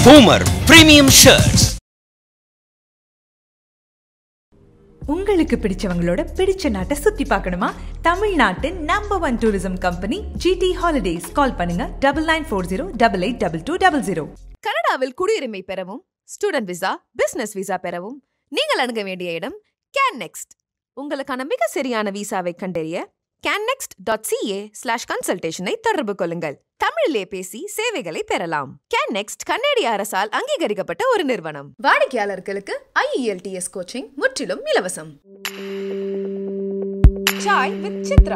Homer Premium Shirts. உங்களுக்கு பிடிச்சவங்களோட பிடிச்ச நாட்டை சுத்தி பார்க்கணுமா தமிழ்நாட்டு number one tourism company GT holidays call பண்ணுங்க double nine four zero double eight double two double zero கனடாவில் குடியுரிமை பெறவும் ஸ்டூடெண்ட் விசா பிசினஸ் விசா பெறவும் நீங்கள் அணுக வேண்டிய இடம் கேன் நெக்ஸ்ட் உங்களுக்கான மிக சரியான விசாவை கண்டறிய கேன்னெக்ஸ்ட் டாட் சிஏ ஸ்லாஷ் கன்சல்டேஷனை தொடர்பு கொள்ளுங்கள் தமிழிலே பேசி சேவைகளை பெறலாம் கேன்னெக்ஸ்ட் கன்னடிய அரசால் அங்கீகரிக்கப்பட்ட ஒரு நிறுவனம் வாடிக்கையாளர்களுக்கு ஐஇஎல்டிஎஸ் கோச்சிங் முற்றிலும் இலவசம் சாய் வித் சித்ரா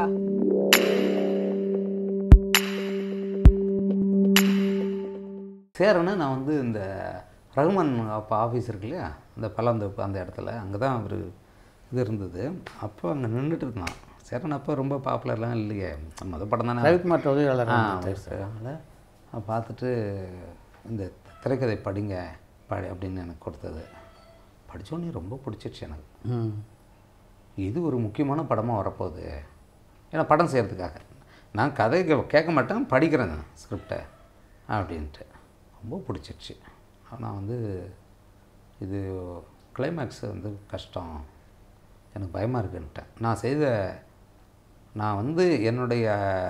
சேரன்னு நான் வந்து இந்த ரகுமான் அப்போ ஆஃபீஸ் இருக்கு இல்லையா இந்த பல்லாந்தோப்பு அந்த இடத்துல அங்கே தான் அவர் இது இருந்தது அப்போ அங்கே நின்றுட்டு இருந்தான் சேரன் அப்போ ரொம்ப பாப்புலர்லாம் இல்லையே மொதல் படம் தானே ரவிக்குமார் உதவியாளர் ஆ அதனால் பார்த்துட்டு இந்த திரைக்கதை படிங்க படி அப்படின்னு எனக்கு கொடுத்தது படித்தோடனே ரொம்ப பிடிச்சிருச்சு எனக்கு ம் இது ஒரு முக்கியமான படமாக வரப்போகுது ஏன்னா படம் செய்கிறதுக்காக நான் கதை கே- கேட்க மாட்டேன் படிக்கிறேன் ஸ்கிரிப்டை அப்படின்ட்டு ரொம்ப பிடிச்சிருச்சு ஆனால் வந்து இது கிளைமேக்ஸ் வந்து கஷ்டம் எனக்கு பயமாக இருக்குன்ட்டேன் நான் செய்த நான் வந்து என்னுடைய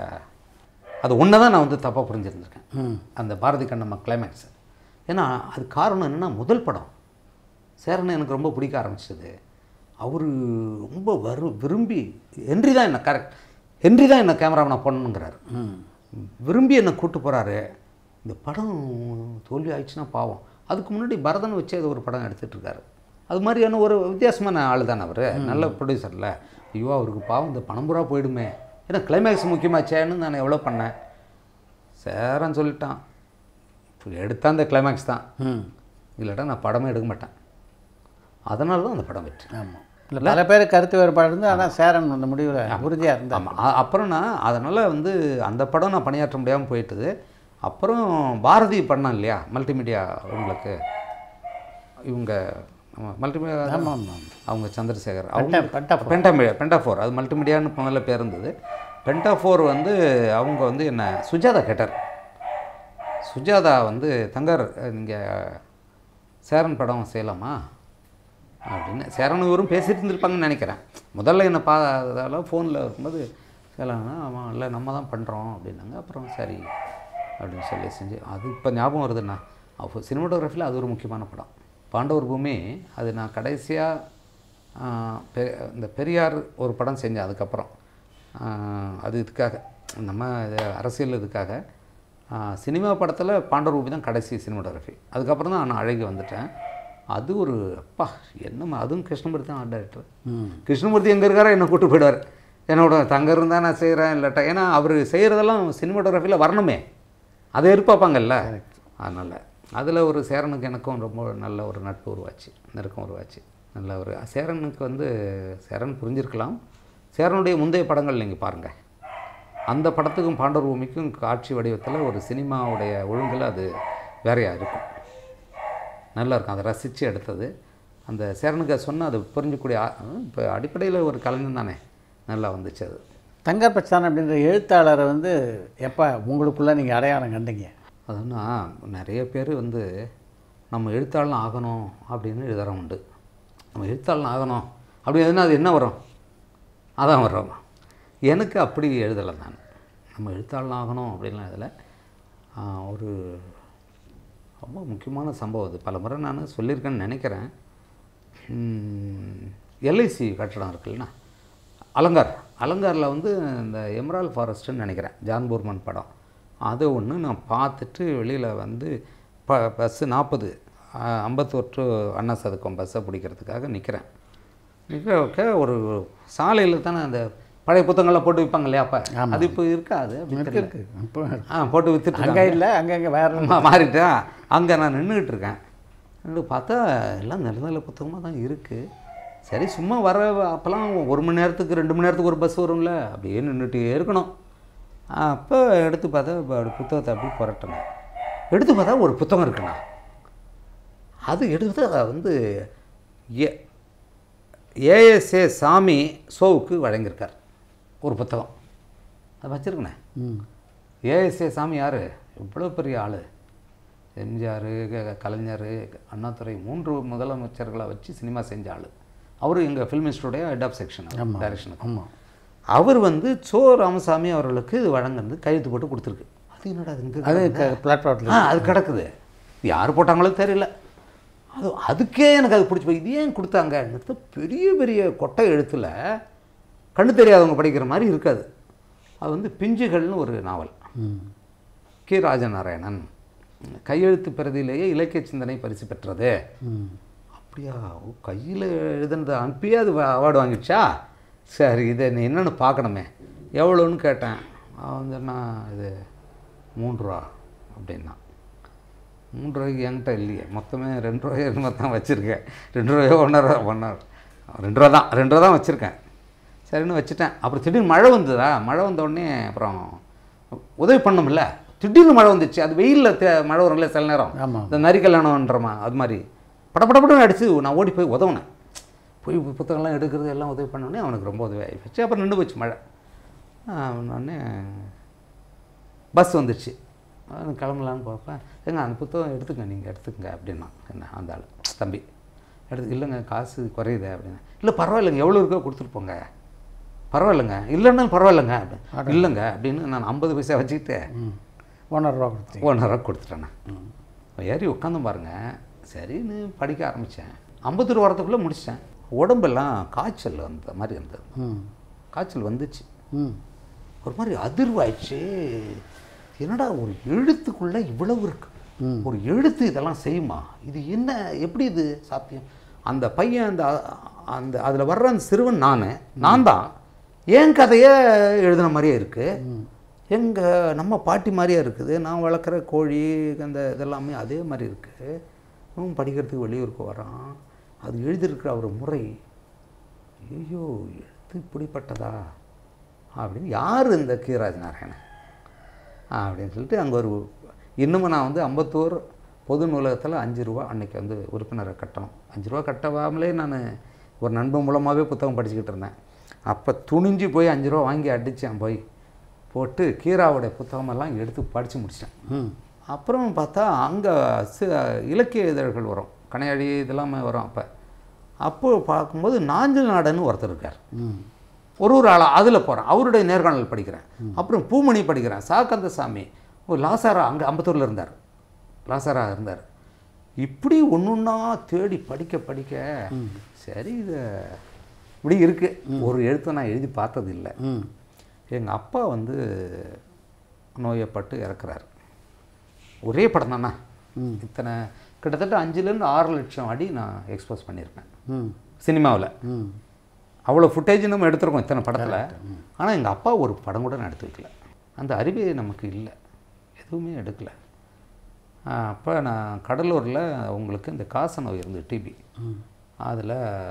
அது ஒன்று தான் நான் வந்து தப்பாக புரிஞ்சிருந்திருக்கேன் அந்த பாரதி கண்ணம்மா கிளைமேக்ஸ் ஏன்னா அது காரணம் என்னென்னா முதல் படம் சேரனை எனக்கு ரொம்ப பிடிக்க ஆரம்பிச்சது அவர் ரொம்ப வரு விரும்பி ஹென்றி தான் என்ன கரெக்ட் ஹென்றி தான் என்ன கேமராவை நான் பண்ணணுங்கிறாரு விரும்பி என்னை கூட்டு போகிறாரு இந்த படம் தோல்வி ஆயிடுச்சுன்னா பாவம் அதுக்கு முன்னாடி பரதன் வச்சு அது ஒரு படம் எடுத்துட்டு இருக்காரு அது மாதிரியான ஒரு வித்தியாசமான ஆள் தானே அவர் நல்ல ப்ரொடியூசரில் ஐயோ அவருக்கு பாவம் இந்த பணம் பூரா போயிடுமே ஏன்னா கிளைமேக்ஸ் முக்கியமாச்சேன்னு நான் எவ்வளோ பண்ணேன் சேரன் சொல்லிட்டான் இப்போ எடுத்தா அந்த கிளைமேக்ஸ் தான் ம் இல்லாட்டா நான் படமே எடுக்க மாட்டேன் அதனால தான் அந்த படம் வெற்றி ஆமாம் இல்லை பல பேர் கருத்து வேறுபாடு இருந்து ஆனால் சேரன் அந்த முடிவில் உறுதியாக இருந்தார் ஆமாம் அப்புறம் நான் அதனால் வந்து அந்த படம் நான் பணியாற்ற முடியாமல் போயிட்டுது அப்புறம் பாரதி பண்ணான் இல்லையா மல்டிமீடியா உங்களுக்கு இவங்க மல்டிமீடியா ஆமாம் ஆமாம் அவங்க சந்திரசேகர் பென்டா- அவங்க பென்டா ஃபோர். பென்டா பென்டா ஃபோர் அது மல்டிமீடியான்னு முதல்ல பேர் இருந்தது பென்டா ஃபோர் வந்து அவங்க வந்து என்ன சுஜாதா கேட்டார் சுஜாதா வந்து தங்கர் நீங்கள் சேரன் படம் செய்யலாமா அப்படின்னு சேரன் இவரும் பேசிட்டு இருந்திருப்பாங்கன்னு நினைக்கிறேன் முதல்ல என்ன பார்த்ததால ஃபோனில் இருக்கும்போது செய்யலாம்னா ஆமாம் இல்லை நம்ம தான் பண்ணுறோம் அப்படின்னாங்க அப்புறம் சரி அப்படின்னு சொல்லி செஞ்சு அது இப்போ ஞாபகம் வருதுண்ணா அப்போ சினிமாட்டோகிராஃபியில் அது ஒரு முக்கியமான படம் பாண்டவர் பூமி அது நான் கடைசியாக இந்த பெரியார் ஒரு படம் செஞ்சேன் அதுக்கப்புறம் ஆஹ், அது இதுக்காக நம்ம இது அரசியல் இதுக்காக ஆஹ், சினிமா படத்தில் பாண்டவர் பூமி தான் கடைசி சினிமாட்டோகிராஃபி அதுக்கப்புறம் தான் நான் அழகி வந்துட்டேன் அது ஒரு அப்பா என்னம்மா அதுவும் கிருஷ்ணமூர்த்தி தான் ஆர்ட் டைரக்டர் கிருஷ்ணமூர்த்தி எங்கே இருக்காரோ என்னை கூட்டு போயிடுவார் என்னோட தங்க இருந்தால் நான் செய்கிறேன் இல்லாட்டா ஏன்னா அவர் செய்கிறதெல்லாம் சினிமாட்டோகிராஃபியில் வரணுமே அதை எதிர்பார்ப்பாங்கல்ல அதனால் அதில் ஒரு சேரனுக்கு எனக்கும் ரொம்ப நல்ல ஒரு நட்பு உருவாச்சு நெருக்கம் உருவாச்சு நல்ல ஒரு சேரனுக்கு வந்து சேரன் புரிஞ்சிருக்கலாம் சேரனுடைய முந்தைய படங்கள் நீங்கள் பாருங்கள் அந்த படத்துக்கும் பாண்டவர் பூமிக்கும் காட்சி வடிவத்தில் ஒரு சினிமாவுடைய ஒழுங்கில் அது வேறையாக இருக்கும் நல்லா இருக்கும் அதை ரசித்து எடுத்தது அந்த சேரனுக்கு அது சொன்னால் அது புரிஞ்சக்கூடிய இப்போ அடிப்படையில் ஒரு கலைஞன் தானே நல்லா வந்துச்சு அது தங்கர் பிரச்சாரம் அப்படின்ற எழுத்தாளரை வந்து எப்போ உங்களுக்குள்ளே நீங்கள் அடையாளம் கண்டீங்க அதுனா நிறைய பேர் வந்து நம்ம எழுத்தாளன் ஆகணும் அப்படின்னு எழுதுறோம் உண்டு நம்ம எழுத்தாளன் ஆகணும் அப்படி எதுனா அது என்ன வரும் அதான் வரும் எனக்கு அப்படி எழுதலை நான் நம்ம எழுத்தாளன் ஆகணும் அப்படின்லாம் இதில் ஒரு ரொம்ப முக்கியமான சம்பவம் அது பல முறை நான் சொல்லியிருக்கேன்னு நினைக்கிறேன் எல்ஐசி கட்டடம் இருக்குல்லண்ணா அலங்கார் அலங்காரில் வந்து இந்த எம்ரால் ஃபாரஸ்ட்டுன்னு நினைக்கிறேன் ஜான் போர்மன் படம் அது ஒன்று நான் பார்த்துட்டு வெளியில் வந்து ப பஸ்ஸு நாற்பது ஐம்பத்தோரு டு அண்ணா சதுக்கம் பஸ்ஸை பிடிக்கிறதுக்காக நிற்கிறேன் நிற்க ஒரு சாலையில் தானே அந்த பழைய புத்தகங்கள்லாம் போட்டு விற்பாங்க இல்லையா அப்போ அது இப்போ இருக்காது அப்படி இருக்கு தெரியல. இருக்கு இப்போ ஆ போட்டு வித்துட்டு அங்கே இல்லை அங்கங்கே வேற மா- மாறிட்டேன் அங்கே நான் நின்றுக்கிட்டு இருக்கேன் நின்று பார்த்தா எல்லாம் நல்ல நல்ல புத்தகமாக தான் இருக்குது சரி சும்மா வர அப்போல்லாம் ஒரு மணி நேரத்துக்கு ரெண்டு மணி நேரத்துக்கு ஒரு பஸ் வரும்ல அப்படியே நின்றுட்டே இருக்கணும் அப்போ எடுத்து பார்த்தா இப்ப அப்படி புத்தகத்தை அப்படி புரட்டினேன் எடுத்து பார்த்தா ஒரு புத்தகம் இருக்குண்ணா அது எடுத்து வந்து ஏ ஏஎஸ்ஏ சாமி சோவுக்கு வழங்கியிருக்கார் ஒரு புத்தகம் அது வச்சுருக்கண்ணே ம் ஏஎஸ்ஏ சாமி யார் இவ்வளோ பெரிய ஆள் எம்ஜிஆர் கலைஞர் அண்ணாதுரை மூன்று முதலமைச்சர்களை வச்சு சினிமா செஞ்ச ஆள் அவர் எங்கள் ஃபில்ம் இன்ஸ்டியூடைய ஹெட் ஆஃப் செக்ஷன் டைரக்ஷனுக்கு ஆமாம் அவர் வந்து சோ ராமசாமி அவர்களுக்கு இது வழங்குறது கையெழுத்து போட்டு கொடுத்துருக்கு அது என்னடா அது இங்க அது கிடக்குது? பிளாட்ஃபார்மில் ஆ அது கிடக்குது இது யார் போட்டாங்களோ தெரியல அது அதுக்கே எனக்கு அது பிடிச்சி போய் இது ஏன் கொடுத்தாங்க பெரிய பெரிய கொட்டை எழுத்தில் கண்ணு தெரியாதவங்க படிக்கிற மாதிரி இருக்காது அது வந்து பிஞ்சுகள்னு ஒரு நாவல் கே ராஜநாராயணன் கையெழுத்து பிரதியிலேயே இலக்கிய சிந்தனை பரிசு பெற்றது அப்படியா ஓ கையில் எழுதுனதை அனுப்பியே அது அவார்டு வாங்கிடுச்சா சரி இதை நீ என்னென்னு பார்க்கணுமே எவ்வளோன்னு கேட்டேன் அவன் வந்து நான் இது மூன்று ரூபா அப்படின்னா மூன்று ரூபாய்க்கு என்கிட்ட இல்லையே மொத்தமே ரெண்டு ரூபாயோ என்னமோ தான் வச்சுருக்கேன் ரெண்டு ரூபாயோ ஒன்றரை ஒன்றரை ரெண்டு ரூபா தான் ரெண்டு ரூபா தான் வச்சுருக்கேன் சரின்னு வச்சுட்டேன் அப்புறம் திடீர்னு மழை வந்ததா மழை வந்த உடனே அப்புறம் உதவி பண்ணோம்ல திடீர்னு மழை வந்துச்சு அது வெயிலில் தே மழை வரும்ல சில நேரம் ஆமாம். இந்த நரி கல்யாணம்ன்றமா அது மாதிரி படப்படப்படன்னு அடிச்சு நான் ஓடி போய் உதவுனேன் போய் புத்தகம்லாம் எடுக்கிறது எல்லாம் உதவி பண்ணோடனே அவனுக்கு ரொம்ப உதவி ஆகி போச்சு அப்புறம் நின்று போச்சு மழை உடனே பஸ் வந்துடுச்சு நான் கிளம்பலான்னு பார்ப்பேன் ஏங்க அந்த புத்தகம் எடுத்துங்க நீங்கள் எடுத்துக்கங்க அப்படின்னா என்ன அந்த ஆள் தம்பி எடுத்து இல்லைங்க காசு குறையுதே அப்படின்னு இல்லை பரவாயில்லைங்க எவ்வளோ இருக்கோ கொடுத்துட்டு போங்க பரவாயில்லைங்க இல்லைன்னாலும் பரவாயில்லைங்க அப்படின்னு இல்லைங்க அப்படின்னு நான் ஐம்பது பைசா வச்சுக்கிட்டு ஒன்றரை ரூபா கொடுத்தீங்க ஒன்றரை கொடுத்துட்டேன் நான் ஏறி உட்காந்து பாருங்க சரின்னு படிக்க ஆரம்பித்தேன் ஐம்பது வரத்துக்குள்ளே முடிச்சிட்டேன் உடம்பெல்லாம் காய்ச்சல் அந்த மாதிரி இருந்தது ம் காய்ச்சல் வந்துச்சு ம் ஒரு மாதிரி அதிர்வாயிடுச்சு என்னடா ஒரு எழுத்துக்குள்ள இவ்வளவு இருக்கு ஒரு எழுத்து இதெல்லாம் செய்யுமா இது என்ன எப்படி இது சாத்தியம் அந்த பையன் அந்த அந்த அதில் வர்ற அந்த சிறுவன் நான் நான் தான் என் கதையை எழுதின மாதிரியே இருக்கு எங்கள் நம்ம பாட்டி மாதிரியே இருக்குது நான் வளர்க்குற கோழி அந்த இதெல்லாமே அதே மாதிரி இருக்குது அவன் படிக்கிறதுக்கு வெளியூருக்கு வரான் அது எழுதியிருக்கிற ஒரு முறை ஐயோ எழுத்து இப்படிப்பட்டதா அப்படின்னு யார் இந்த கீராஜ் நாராயணன் அப்படின்னு சொல்லிட்டு அங்கே ஒரு இன்னமும் நான் வந்து அம்பத்தூர் பொது நூலகத்தில் அஞ்சு ரூபா அன்னைக்கு வந்து உறுப்பினரை கட்டணும் அஞ்சு ரூபா கட்டவாமலே நான் ஒரு நண்பன் மூலமாகவே புத்தகம் படிச்சுக்கிட்டு இருந்தேன் அப்போ துணிஞ்சு போய் அஞ்சு ரூபா வாங்கி அடித்தேன் போய் போட்டு கீராவுடைய புத்தகமெல்லாம் எடுத்து படித்து முடிச்சிட்டேன் ம் அப்புறம் பார்த்தா அங்கே இலக்கிய இதழ்கள் வரும் கனையாழி இதெல்லாமே வரும் அப்போ அப்போ பார்க்கும்போது நாஞ்சல் நாடன்னு ஒருத்தர் இருக்கார் ம் ஒரு ஒரு ஆளாக அதில் போகிறேன் அவருடைய நேர்காணல் படிக்கிறேன் அப்புறம் பூமணி படிக்கிறேன் சா கந்தசாமி ஒரு லாசாரா அங்கே அம்பத்தூரில் இருந்தார் லாசாரா இருந்தார் இப்படி ஒன்று ஒன்றா தேடி படிக்க படிக்க சரி இது இப்படி இருக்குது ஒரு எழுத்தை நான் எழுதி பார்த்தது இல்லை ம் எங்கள் அப்பா வந்து நோயப்பட்டு இறக்குறாரு ஒரே படம் தானே இத்தனை கிட்டத்தட்ட அஞ்சுலேருந்து ஆறு லட்சம் அடி நான் எக்ஸ்போஸ் பண்ணியிருப்பேன் ம் சினிமாவில் ம் அவ்வளோ ஃபுட்டேஜ் நம்ம எடுத்திருக்கோம் இத்தனை படத்தில் ஆனால் எங்கள் அப்பா ஒரு படம் கூட நான் எடுத்து வைக்கல அந்த அறிவே நமக்கு இல்லை எதுவுமே எடுக்கல அப்போ நான் கடலூரில் உங்களுக்கு இந்த காச நோய் இருந்து டிபி அதில்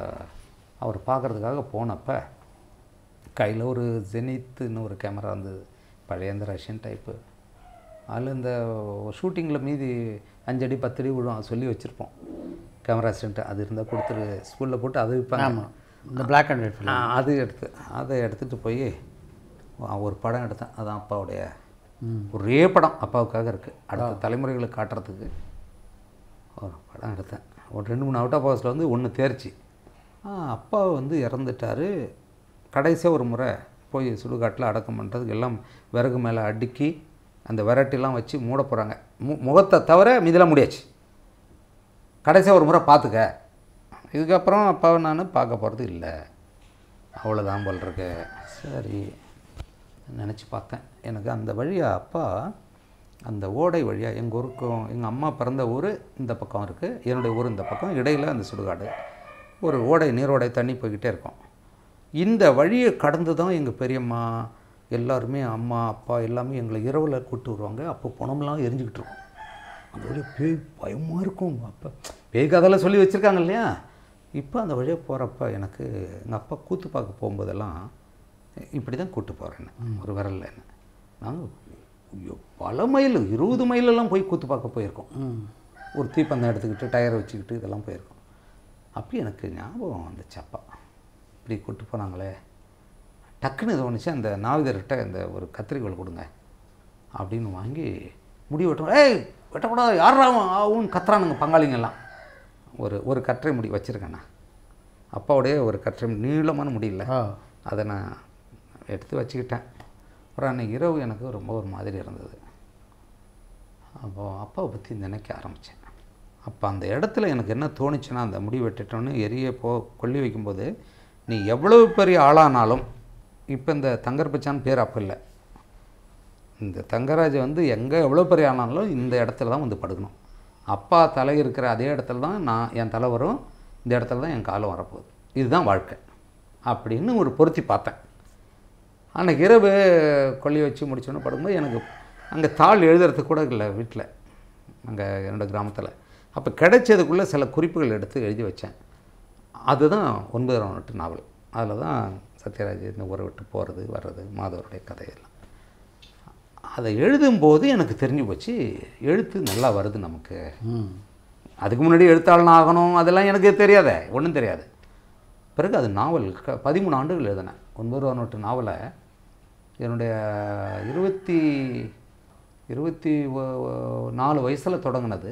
அவர் பார்க்குறதுக்காக போனப்போ கையில் ஒரு ஜெனித்துன்னு ஒரு கேமரா இருந்தது பழைய இந்த ரஷ்யன் டைப்பு அதில் இந்த ஷூட்டிங்கில் மீதி அஞ்சடி பத்தடி விழும் அது சொல்லி வச்சுருப்போம் கேமரா அசிஸ்டண்ட்டு அது இருந்தால் கொடுத்துரு ஸ்கூலில் போட்டு அது விற்பாங்க ஆமாம் இந்த பிளாக் அண்ட் ஒயிட் ஆ, அது எடுத்து அதை எடுத்துகிட்டு போய் ஒரு படம் எடுத்தேன் அதான் அப்பாவுடைய ஒரே படம் அப்பாவுக்காக இருக்குது அடுத்த தலைமுறைகளுக்கு காட்டுறதுக்கு ஒரு படம் எடுத்தேன் ஒரு ரெண்டு மூணு அவுட் ஆஃப் ஹவுஸில் வந்து ஒன்று தேர்ச்சி ஆ, அப்பா வந்து இறந்துட்டார் கடைசியாக ஒரு முறை போய் சுடுகாட்டில் அடக்கம் பண்ணுறதுக்கு எல்லாம் விறகு மேலே அடுக்கி அந்த விரட்டிலாம் வச்சு மூட போகிறாங்க மு முகத்தை தவிர மீதெல்லாம் முடியாச்சு கடைசியாக ஒரு முறை பார்த்துக்க இதுக்கப்புறம் அப்பாவை நான் பார்க்க போகிறது இல்லை அவ்வளோதான் போல் இருக்கு சரி நினச்சி பார்த்தேன் எனக்கு அந்த வழியாக அப்பா அந்த ஓடை வழியாக எங்கள் ஊருக்கும் எங்கள் அம்மா பிறந்த ஊர் இந்த பக்கம் இருக்குது என்னுடைய ஊர் இந்த பக்கம் இடையில் அந்த சுடுகாடு ஒரு ஓடை நீரோடை தண்ணி போய்கிட்டே இருக்கும் இந்த வழியை கடந்து தான் எங்கள் பெரியம்மா எல்லாருமே அம்மா அப்பா எல்லாமே எங்களை இரவில் கூப்பிட்டு வருவாங்க அப்போ பணம்லாம் எரிஞ்சுக்கிட்டு இருக்கும் அந்த வழியாக பேய் பயமாக இருக்கும் அப்போ பேய் கதையெல்லாம் சொல்லி வச்சுருக்காங்க இல்லையா இப்போ அந்த வழியாக போகிறப்ப எனக்கு எங்கள் அப்பா கூத்து பார்க்க போகும்போதெல்லாம் இப்படி தான் கூட்டு போகிறேன் ஒரு விரலில் என்ன நாங்கள் ஐயோ பல மைல் இருபது மைலெல்லாம் போய் கூத்து பார்க்க போயிருக்கோம் ஒரு தீப்பந்தம் எடுத்துக்கிட்டு டயரை வச்சுக்கிட்டு இதெல்லாம் போயிருக்கோம் அப்போ எனக்கு ஞாபகம் வந்துச்சு அப்பா இப்படி கூட்டு போனாங்களே டக்குன்னு இது ஒன்றுச்சு அந்த நாவிதர்கிட்ட இந்த ஒரு கத்திரிக்கோல் கொடுங்க அப்படின்னு வாங்கி முடி வெட்டும் ஏய் வெட்டக்கூடாது யாராவும் ஆவும் கத்துறானுங்க பங்காளிங்கெல்லாம் ஒரு ஒரு கற்றை முடி வச்சுருக்கேண்ணா அப்பாவுடைய ஒரு கற்றை முடி, நீளமான முடியல ஆ அதை நான் எடுத்து வச்சுக்கிட்டேன் அப்புறம் அன்றைக்கி இரவு எனக்கு ரொம்ப ஒரு மாதிரி இருந்தது அப்போது அப்பாவை பற்றி நினைக்க ஆரம்பித்தேன் அப்போ அந்த இடத்துல எனக்கு என்ன தோணுச்சுன்னா அந்த முடி வெட்டிட்டோன்னு எரிய போ கொல்லி வைக்கும்போது நீ எவ்வளவு பெரிய ஆளானாலும் இப்போ இந்த தங்கர் பச்சான் பேர் அப்போ இல்லை இந்த தங்கராஜ் வந்து எங்கே எவ்வளோ பெரிய ஆனாலும் இந்த இடத்துல தான் வந்து படுக்கணும் அப்பா தலை இருக்கிற அதே இடத்துல தான் நான் என் தலை வரும் இந்த இடத்துல தான் என் காலம் வரப்போகுது இதுதான் வாழ்க்கை அப்படின்னு ஒரு பொருத்தி பார்த்தேன் அன்றைக்கி இரவு கொல்லி வச்சு முடிச்சோன்னு படுக்கும்போது எனக்கு அங்கே தாள் எழுதுறதுக்கு கூட இல்லை வீட்டில் அங்கே என்னோடய கிராமத்தில் அப்போ கிடைச்சதுக்குள்ளே சில குறிப்புகள் எடுத்து எழுதி வச்சேன் அதுதான் ஒன்பதாம் நட்டு நாவல் அதில் தான் சத்யராஜ் இந்த ஊரை விட்டு போகிறது வர்றது மாதவருடைய கதையெல்லாம் அதை எழுதும்போது எனக்கு தெரிஞ்சு போச்சு எழுத்து நல்லா வருது நமக்கு ம் அதுக்கு முன்னாடி எழுத்தாளன் ஆகணும் அதெல்லாம் எனக்கு தெரியாதே ஒன்றும் தெரியாது பிறகு அது நாவல் க பதிமூணு ஆண்டுகள் எழுதினேன் ஒன்பது நோட்டு நாவலை என்னுடைய இருபத்தி இருபத்தி ஒ- ஒ- நாலு வயசில் தொடங்கினது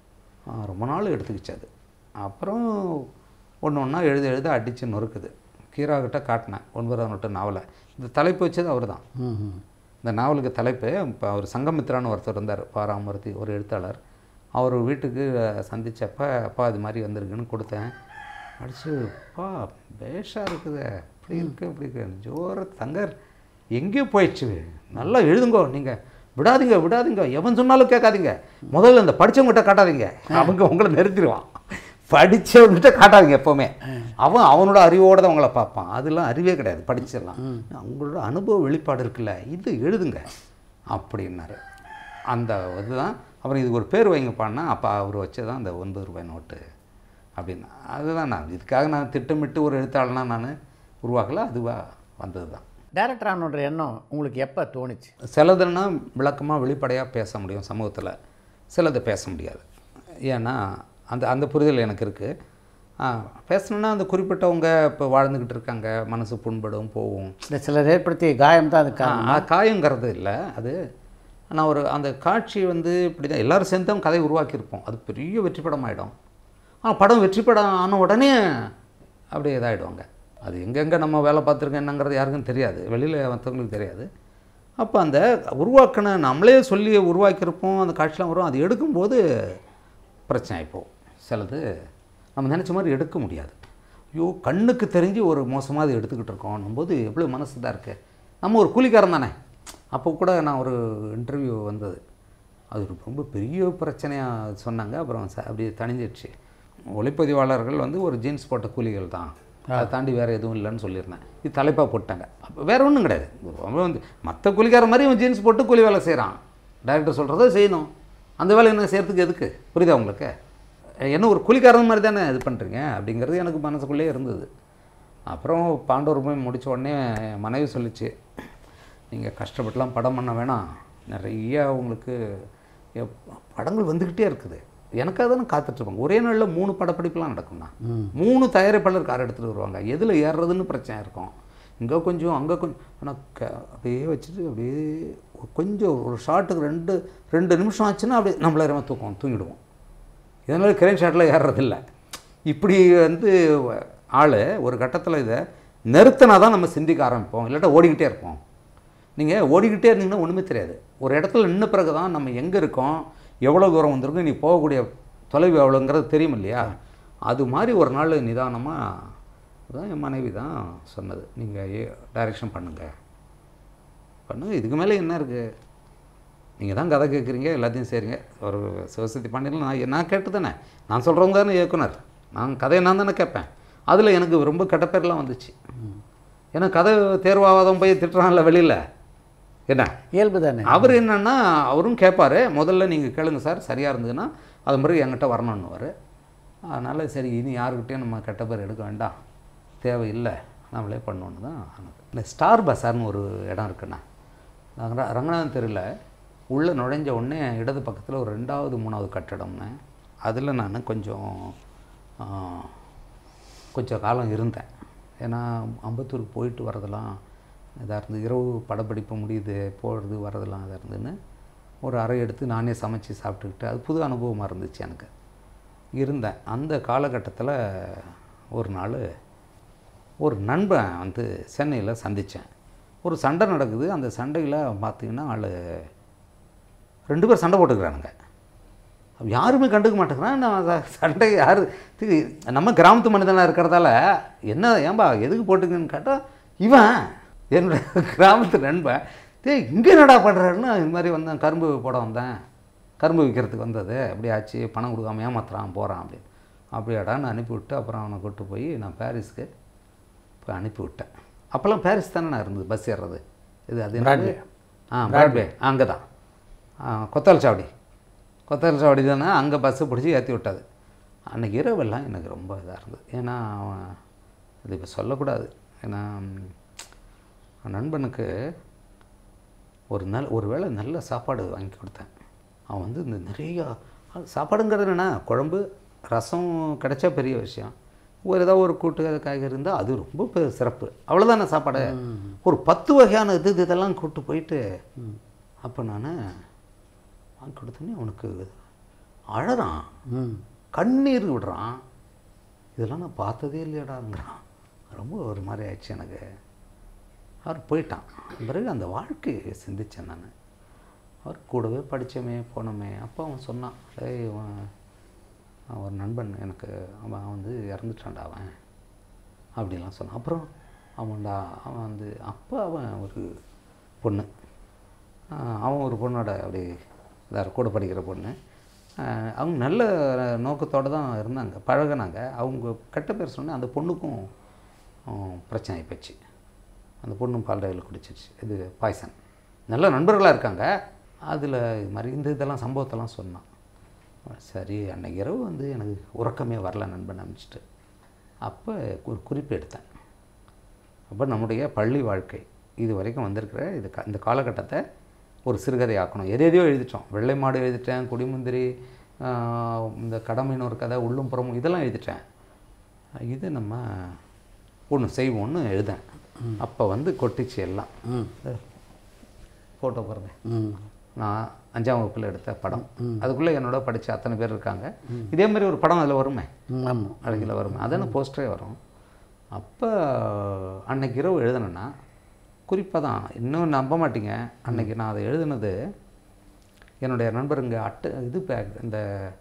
ஆ, ரொம்ப நாள் எடுத்துக்கிச்சு அது அப்புறம் ஒன்று ஒன்றா எழுத எழுத அடித்து நொறுக்குது கீராகிட்ட காட்டினேன் ஒன்பதாம் நோட்டு நாவலை இந்த தலைப்பு வச்சது அவர் தான் ம் ம் இந்த நாவலுக்கு தலைப்பு இப்போ அவர் சங்கமித்ரான்னு ஒருத்தர் இருந்தார் பாராமூர்த்தி ஒரு எழுத்தாளர் அவர் வீட்டுக்கு சந்திச்சப்ப அப்பா இது மாதிரி வந்திருக்குன்னு கொடுத்தேன் அடிச்சு அப்பா பேஷாக இருக்குது இப்படி இருக்கு இப்படி இருக்கு ஜோர தங்கர் எங்கேயோ போயிடுச்சு நல்லா எழுதுங்கோ நீங்கள் விடாதீங்க விடாதீங்க எவன் சொன்னாலும் கேட்காதீங்க முதல்ல இந்த படித்தவங்ககிட்ட காட்டாதீங்க அவங்க உங்களை நிறுத்திடுவான் படித்தவங்ககிட்ட காட்டாதீங்க எப்போவுமே அவன் அவனோட அறிவோடு தான் உங்களை பார்ப்பான் அதெல்லாம் அறிவே கிடையாது படிச்சிடலாம் அவங்களோட அனுபவ வெளிப்பாடு இருக்குல்ல இது எழுதுங்க அப்படின்னாரு அந்த இதுதான் அப்புறம் இதுக்கு ஒரு பேர் வைங்கப்பான்னா அப்போ அவர் வச்சது தான் அந்த ஒன்பது ரூபாய் நோட்டு அப்படின்னு அதுதான் நான் இதுக்காக நான் திட்டமிட்டு ஒரு எழுத்தாளனா நான் உருவாக்கல அதுவாக வந்தது தான் டேரக்டர் ஆகணுன்ற எண்ணம் உங்களுக்கு எப்போ தோணுச்சு சிலதுன்னா விளக்கமாக வெளிப்படையாக பேச முடியும் சமூகத்தில் சிலது பேச முடியாது ஏன்னா அந்த அந்த புரிதல் எனக்கு இருக்குது பேசணுன்னா அந்த குறிப்பிட்டவங்க இப்போ வாழ்ந்துக்கிட்டு இருக்காங்க மனசு புண்படும் போகும் இந்த சிலர் ஏற்படுத்திய காயம் தான் அது காரணம் ஆ, காயங்கிறது இல்லை அது நான் ஒரு அந்த காட்சி வந்து இப்படி தான் எல்லோரும் சேர்ந்து தான் கதை உருவாக்கியிருப்போம் அது பெரிய வெற்றி படம் ஆகிடும் ஆனால் படம் வெற்றி படம் ஆன உடனே அப்படியே இதாகிடுவாங்க அது எங்கெங்கே நம்ம வேலை பார்த்துருக்கோம் என்னங்கிறது யாருக்கும் தெரியாது வெளியில் மற்றவங்களுக்கு தெரியாது அப்போ அந்த உருவாக்கின நம்மளே சொல்லி உருவாக்கியிருப்போம் அந்த காட்சிலாம் வரும் அது எடுக்கும்போது பிரச்சனை ஆகிப்போம் சிலது நம்ம நினச்ச மாதிரி எடுக்க முடியாது ஐயோ கண்ணுக்கு தெரிஞ்சு ஒரு மோசமாக அது எடுத்துக்கிட்டு இருக்கோம் போது எவ்வளோ மனசு தான் இருக்குது நம்ம ஒரு கூலிக்காரன் தானே அப்போ கூட நான் ஒரு இன்டர்வியூ வந்தது அது ஒரு ரொம்ப பெரிய பிரச்சனையாக சொன்னாங்க அப்புறம் ச அப்படியே தணிஞ்சிடுச்சு ஒளிப்பதிவாளர்கள் வந்து ஒரு ஜீன்ஸ் போட்ட கூலிகள் தான் அதை தாண்டி வேறு எதுவும் இல்லைன்னு சொல்லியிருந்தேன் இது தலைப்பாக போட்டாங்க அப்போ வேறு ஒன்றும் கிடையாது அவன் வந்து மற்ற கூலிக்கார மாதிரி இவன் ஜீன்ஸ் போட்டு கூலி வேலை செய்கிறான் டைரக்டர் சொல்கிறத செய்யணும் அந்த வேலை என்ன செய்கிறதுக்கு எதுக்கு புரியுதா உங்களுக்கு என்ன ஒரு கூலிக்காரன் மாதிரி தானே இது பண்ணுறீங்க அப்படிங்கிறது எனக்கு மனசுக்குள்ளே இருந்தது அப்புறம் பாண்டவர் போய் முடிச்ச உடனே என் மனைவி சொல்லிச்சு நீங்கள் கஷ்டப்பட்டுலாம் படம் பண்ண வேணாம் நிறைய உங்களுக்கு எப்- படங்கள் வந்துக்கிட்டே இருக்குது எனக்காக தானே காத்துட்ருப்பாங்க ஒரே நாளில் மூணு படப்பிடிப்புலாம் நடக்கும்ண்ணா மூணு தயாரிப்பாளர் கார் எடுத்துகிட்டு வருவாங்க எதில் ஏறுறதுன்னு பிரச்சனை இருக்கும் இங்கே கொஞ்சம் அங்கே கொஞ்சம் ஆனால் க அப்படியே வச்சுட்டு அப்படியே கொஞ்சம் ஒரு ஷாட்டுக்கு ரெண்டு ரெண்டு நிமிஷம் ஆச்சுன்னா அப்படியே நம்மள இறமா தூக்கம் தூங்கிடுவோம் இதனால் கிரேன் ஷாட்டில் ஏறுறதில்ல இப்படி வந்து ஆள் ஒரு கட்டத்தில் இதை நிறுத்தினா தான் நம்ம சிந்திக்க ஆரம்பிப்போம் இல்லாட்டா ஓடிக்கிட்டே இருப்போம் நீங்கள் ஓடிக்கிட்டே இருந்தீங்கன்னா ஒன்றுமே தெரியாது ஒரு இடத்துல நின்ன பிறகு தான் நம்ம எங்கே இருக்கோம் எவ்வளோ தூரம் வந்திருக்கோம் நீ போகக்கூடிய தொலைவு எவ்வளோங்கிறது தெரியும் இல்லையா அது மாதிரி ஒரு நாள் நிதானமாக தான் என் மனைவி தான் சொன்னது நீங்கள் ஏ டைரெக்ஷன் பண்ணுங்கள் பண்ணுங்க இதுக்கு மேலே என்ன இருக்குது நீங்கள் தான் கதை கேட்குறீங்க எல்லாத்தையும் செய்கிறீங்க ஒரு சிவசக்தி பாண்டியன் நான் நான் கேட்டு தானே நான் சொல்கிறவங்க தானே இயக்குனர் நான் கதையை நான் தானே கேட்பேன் அதில் எனக்கு ரொம்ப கெட்ட பேர்லாம் வந்துச்சு ஏன்னா கதை தேர்வாகாதவன் போய் திட்டுறான்ல வெளியில் என்ன இயல்பு தானே அவர் என்னன்னா அவரும் கேட்பாரு முதல்ல நீங்கள் கேளுங்க சார் சரியாக இருந்ததுன்னா அது மாதிரி என்கிட்ட வரணுன்னுவார் அதனால் சரி இனி யாருக்கிட்டையும் நம்ம கெட்ட பேர் எடுக்க வேண்டாம் தேவையில்லை நம்மளே பண்ணோன்னு தான் ஆனது இந்த ஸ்டார் பஸார்னு ஒரு இடம் இருக்குண்ணா நாங்கள் ரங்கநாதன் தெருவில் உள்ளே நுழைஞ்ச உடனே இடது பக்கத்தில் ஒரு ரெண்டாவது மூணாவது கட்டடம்னு அதில் நான் கொஞ்சம் ஆ, கொஞ்சம் காலம் இருந்தேன் ஏன்னா அம்பத்தூருக்கு போயிட்டு வரதெல்லாம் இதாக இருந்தது இரவு படப்பிடிப்பு முடியுது போகிறது வரதெல்லாம் இதாக இருந்ததுன்னு ஒரு அறை எடுத்து நானே சமைச்சு சாப்பிட்டுக்கிட்டு அது புது அனுபவமாக இருந்துச்சு எனக்கு இருந்தேன் அந்த காலகட்டத்தில் ஒரு நாள் ஒரு நண்பன் வந்து சென்னையில் சந்தித்தேன் ஒரு சண்டை நடக்குது அந்த சண்டையில் பார்த்தீங்கன்னா ஆள் ரெண்டு பேர் சண்டை போட்டுக்கிறானுங்க அப்ப யாருமே கண்டுக்க மாட்டேங்கிறான் நான் அத சண்டை யார் இது நம்ம கிராமத்து மனிதனாக இருக்கிறதால என்ன ஏன்பா எதுக்கு போட்டுக்கன்னு கேட்டால் இவன் என்னோட கிராமத்து நண்பன் டேய் இங்கே என்னடா பண்ணுறாருன்னு இது மாதிரி வந்தேன் கரும்பு போட வந்தேன் கரும்பு விற்கிறதுக்கு வந்தது அப்படி ஆச்சு பணம் கொடுக்காம ஏமாத்துறான் போகிறான் அப்படின்னு அப்படியாடான்னு அனுப்பிவிட்டு அப்புறம் அவனை கூட்டு போய் நான் பாரிஸ்க்கு போய் அனுப்பி விட்டேன் அப்போல்லாம் பாரிஸ் தானே நான் இருந்தது பஸ் ஏறுறது இது அது என்னது? Broadway. ஆ பிராட்வே அங்கே தான் கொத்தால் சாவடி கொத்தால் சாவடி தானே அங்கே பஸ்ஸு பிடிச்சி ஏற்றி விட்டாது அன்றைக்கி இரவெல்லாம் எனக்கு ரொம்ப இதாக இருந்தது ஏன்னா அவன் இது இப்போ சொல்லக்கூடாது ஏன்னா ம், அவன் நண்பனுக்கு ஒரு நல்ல ஒரு வேளை நல்ல சாப்பாடு வாங்கி கொடுத்தேன் அவன் வந்து இந்த நிறைய அது சாப்பாடுங்கிறது என்னென்னா குழம்பு ரசம் கிடைச்சா பெரிய விஷயம் ஒரு ஏதாவது ஒரு கூட்டு காய்கறி இருந்தால் அது ரொம்ப பெ- சிறப்பு அவ்வளோதானே சாப்பாடு ஒரு பத்து வகையான இது இது இதெல்லாம் கூட்டு போயிட்டு அப்போ நான் வாங்கி கொடுத்தோன்னே அவனுக்கு அழறான் ம் கண்ணீர் விடுறான் இதெல்லாம் நான் பார்த்ததே இல்லையடாங்கிறான் ரொம்ப ஒரு மாதிரி ஆயிடுச்சு எனக்கு அவர் போயிட்டான் பிறகு அந்த வாழ்க்கையை சிந்தித்தேன் நான் அவர் கூடவே படித்தோமே போனோமே அப்போ அவன் சொன்னான் டேய் இவன் அவன் ஒரு நண்பன் எனக்கு அவன் வந்து இறந்துட்டான்டா அவன் அப்படிலாம் சொன்னான் அப்புறம் அவன்டா அவன் வந்து அப்போ அவன் ஒரு பொண்ணு ஆஹ் அவன் ஒரு பொண்ணோட அப்படி இதாக கூட படிக்கிற பொண்ணு ஆஹ் அவங்க நல்ல நோக்கத்தோடு தான் இருந்தாங்க பழகுனாங்க அவங்க கெட்ட பேர் சொன்னேன் அந்த பொண்ணுக்கும் ஆஹ் பிரச்சனை ஆகிப்போச்சு அந்த பொண்ணும் பால்டாயில் குடிச்சிருச்சு இது பாய்சன் நல்ல நண்பர்களாக இருக்காங்க அதில் இது மாதிரி இந்த இதெல்லாம் சம்பவத்தெல்லாம் சொன்னான் சரி அன்னைக்கு இரவு வந்து எனக்கு உறக்கமே வரல நண்பன் அனுப்பிச்சிட்டு அப்போ ஒரு குறிப்பு எடுத்தேன் அப்போ நம்முடைய பள்ளி வாழ்க்கை இது வரைக்கும் வந்திருக்கிற இது க- இந்த காலகட்டத்தை ஒரு சிறுகதை ஆக்கணும் எது எதையோ எழுதிட்டோம் வெள்ளை மாடு எழுதிட்டேன் குடிமுந்திரி ஆஹ், இந்த கடமைன்னு ஒரு கதை உள்ளும் புறமும் இதெல்லாம் எழுதிட்டேன் இது நம்ம ஒன்று செய்வோம்னு எழுதேன் அப்போ வந்து கொட்டிச்சு எல்லாம் ம் ஃபோட்டோ பாருங்க ம் நான் அஞ்சாம் வகுப்பில் எடுத்த படம் அதுக்குள்ளே என்னோட படித்த அத்தனை பேர் இருக்காங்க இதே மாதிரி ஒரு படம் அதில் வருமே ம் ஆமாம் அழகில் வருமே அதான போஸ்டரே வரும் அப்போ அன்னைக்கு இரவு எழுதுனேன்னா குறிப்பாக தான் இன்னும் நம்ப மாட்டீங்க அன்னைக்கு நான் அதை எழுதுனது என்னுடைய நண்பருங்க அட்டை இது பேக் இந்த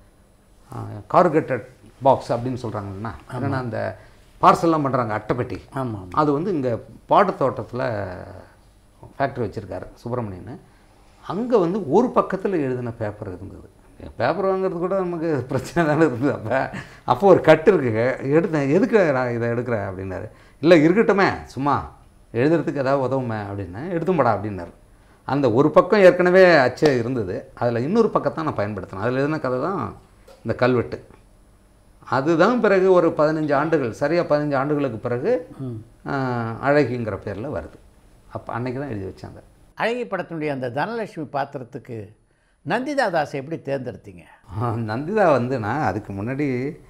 கார்கெட்டட் பாக்ஸ் அப்படின்னு சொல்கிறாங்கன்னா என்னென்னா அந்த பார்சல்லாம் பண்ணுறாங்க அட்டைப்பெட்டி ஆமாம் அது வந்து இங்கே பாடத்தோட்டத்தில் ஃபேக்ட்ரி வச்சுருக்காரு சுப்பிரமணியன் அங்கே வந்து ஒரு பக்கத்தில் எழுதின பேப்பர் இருந்தது பேப்பர் வாங்குறது கூட நமக்கு பிரச்சனை தானே இருந்தது அப்போ அப்போ ஒரு கட்டு இருக்குங்க எடுத்தேன் எதுக்கு நான் இதை எடுக்கிறேன் அப்படின்னாரு இல்லை இருக்கட்டுமே சும்மா எழுதுறதுக்கு ஏதாவது உதவுமே அப்படின்னு எடுத்தும்படா அப்படின்னாரு அந்த ஒரு பக்கம் ஏற்கனவே அச்சே இருந்தது அதில் இன்னொரு பக்கத்தான் நான் பயன்படுத்தினேன் அதில் எழுதின கதை தான் இந்த கல்வெட்டு அதுதான் பிறகு ஒரு பதினஞ்சு ஆண்டுகள் சரியாக பதினஞ்சு ஆண்டுகளுக்கு பிறகு ஆஹ், அழகிங்கிற பேரில் வருது அப்போ அன்னைக்கு தான் எழுதி வச்சாங்க அழகி படத்தினுடைய அந்த தனலட்சுமி பாத்திரத்துக்கு நந்திதா தாஸை எப்படி தேர்ந்தெடுத்தீங்க ஆஹ், நந்திதா வந்து நான் அதுக்கு முன்னாடி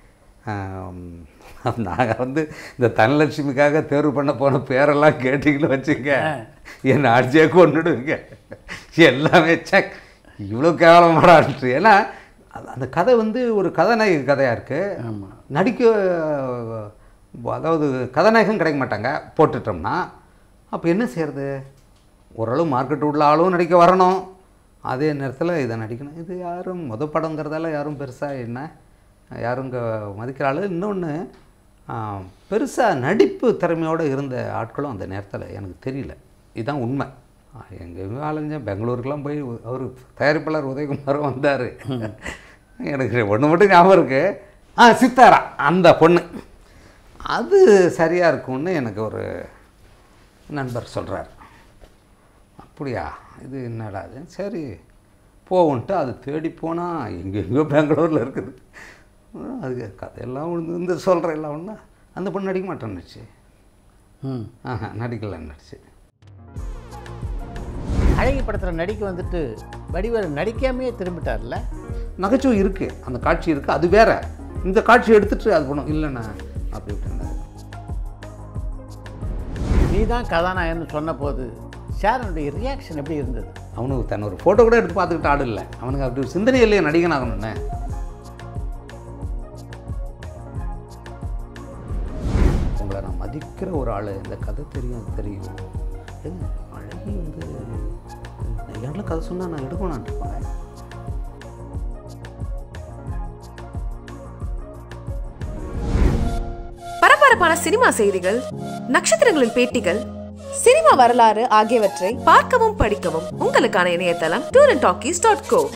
நாங்கள் வந்து இந்த தனலட்சுமிக்காக தேர்வு பண்ண போன பேரெல்லாம் கேட்டிங்கன்னு வச்சுங்க என்னை அடிச்சே கொண்டுடுவீங்க எல்லாமே செக் இவ்வளோ கேவலமாடான்ட்டு ஏன்னா அது- அந்த கதை வந்து ஒரு கதாநாயக கதையாக இருக்குது ஆமாம் நடிக்க அதாவது கதாநாயகம் கிடைக்க மாட்டாங்க போட்டுட்டோம்னா அப்போ என்ன செய்யறது ஓரளவு மார்க்கெட் உள்ள ஆளும் நடிக்க வரணும் அதே நேரத்தில் இதை நடிக்கணும் இது யாரும் முத படங்கிறதால யாரும் பெருசாக என்ன யாரும் இங்கே மதிக்கிற ஆளு இன்னொன்று பெருசாக நடிப்பு திறமையோடு இருந்த ஆட்களும் அந்த நேரத்தில் எனக்கு தெரியல இதுதான் உண்மை எங்கேயுமே அலைஞ்சேன் பெங்களூருக்கெல்லாம் போய் அவர் தயாரிப்பாளர் உதயகுமாரும் வந்தார் எனக்கு ஒன்று மட்டும் ஞாபகம் இருக்கு ஆ சித்தாரா அந்த பொண்ணு அது சரியாக இருக்கும்னு எனக்கு ஒரு நண்பர் சொல்கிறார் அப்படியா இது என்னடா இது சரி போவோன்ட்டு அது தேடி போனால் எங்கெங்கேயோ பெங்களூரில் இருக்குது அதுக்கு கதையெல்லாம் உழுந்து இந்த சொல்கிற எல்லாம் ஒன்றா அந்த பொண்ணு நடிக்க மாட்டேன்னுச்சு ம் ஆஹா நடிக்கலன்னுச்சு அழகி படத்தில் நடிக்க வந்துட்டு வடிவேலு நடிக்காமையே திரும்பிட்டார்ல நகைச்சுவை இருக்குது அந்த காட்சி இருக்குது அது வேற இந்த காட்சி எடுத்துட்டு அது பண்ணும் இல்லைண்ணா அப்படி இப்படின்னாரு நீ தான் கதாநாயகன்னு சொன்னபோது ஷேரனுடைய ரியாக்ஷன் எப்படி இருந்தது அவனுக்கு தன் ஒரு ஃபோட்டோ கூட எடுத்து பார்த்துக்கிட்டு ஆடு இல்லை அவனுக்கு அப்படி ஒரு சிந்தனை இல்லையே நடிகன் ஆகணும்னு உங்களை நான் மதிக்கிற ஒரு ஆள் இந்த கதை தெரியும் அது தெரியும் ஏங்க அழகி வந்து யாரெல்லாம் கதை சொன்னால் நான் எடுக்கணும்னு இருப்பேன் பரபரப்பான சினிமா செய்திகள் நட்சத்திரங்களின் பேட்டிகள் சினிமா வரலாறு ஆகியவற்றை பார்க்கவும் படிக்கவும் உங்களுக்கான இணையதளம் tour and talkies dot go